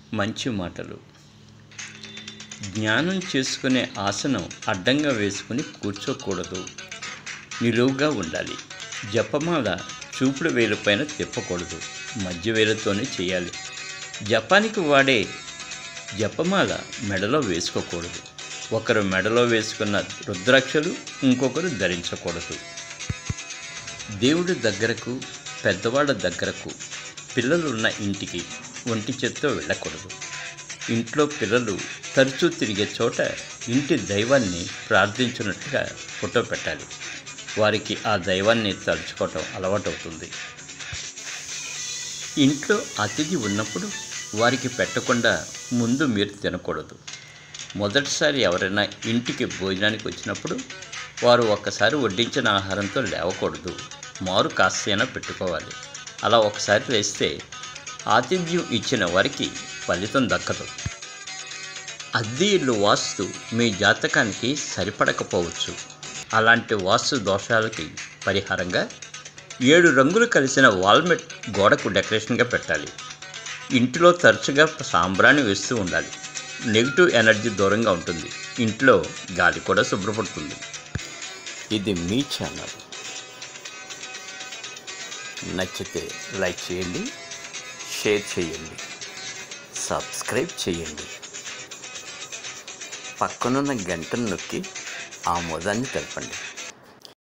మంచి మాటలు జ్ఞానం చేసుకునే ఆసనం అడ్డంగా వేసుకుని కూర్చోకూడదు నిలువుగా ఉండాలి జపమాల చూపుడు వేలుపైన తిప్పకూడదు మధ్య వేలుతోనే చేయాలి జపానికి వాడే జపమాల మెడలో వేసుకోకూడదు ఒకరు మెడలో వేసుకున్న రుద్రాక్షలు ఇంకొకరు ధరించకూడదు దేవుడి దగ్గరకు పెద్దవాళ్ళ దగ్గరకు పిల్లలు ఉన్న ఇంటికి ఒంటి చేత్తో వెళ్ళకూడదు ఇంట్లో పిల్లలు తరచూ తిరిగే చోట ఇంటి దైవాన్ని ప్రార్థించినట్లుగా ఫోటో పెట్టాలి వారికి ఆ దైవాన్ని తలుచుకోవటం అలవాటవుతుంది ఇంట్లో అతిథి ఉన్నప్పుడు వారికి పెట్టకుండా ముందు మీరు తినకూడదు మొదటిసారి ఎవరైనా ఇంటికి భోజనానికి వచ్చినప్పుడు వారు ఒక్కసారి వడ్డించిన ఆహారంతో లేవకూడదు మారు కాస్తైనా పెట్టుకోవాలి అలా ఒకసారి లేస్తే ఆతిథ్యం ఇచ్చిన వారికి ఫలితం దక్కదు అద్దె ఇల్లు వాస్తు మీ జాతకానికి సరిపడకపోవచ్చు అలాంటి వాస్తు దోషాలకి పరిహారంగా ఏడు రంగులు కలిసిన వాల్మెట్ గోడకు డెకరేషన్గా పెట్టాలి ఇంటిలో తరచుగా సాంబ్రాణి వేస్తూ ఉండాలి నెగిటివ్ ఎనర్జీ దూరంగా ఉంటుంది ఇంట్లో గాలి కూడా శుభ్రపడుతుంది ఇది మీ ఛానల్ నచ్చితే లైక్ చేయండి షేర్ చేయండి సబ్స్క్రైబ్ చేయండి పక్కనున్న గంటను నొక్కి ఆమోదాన్ని తెలపండి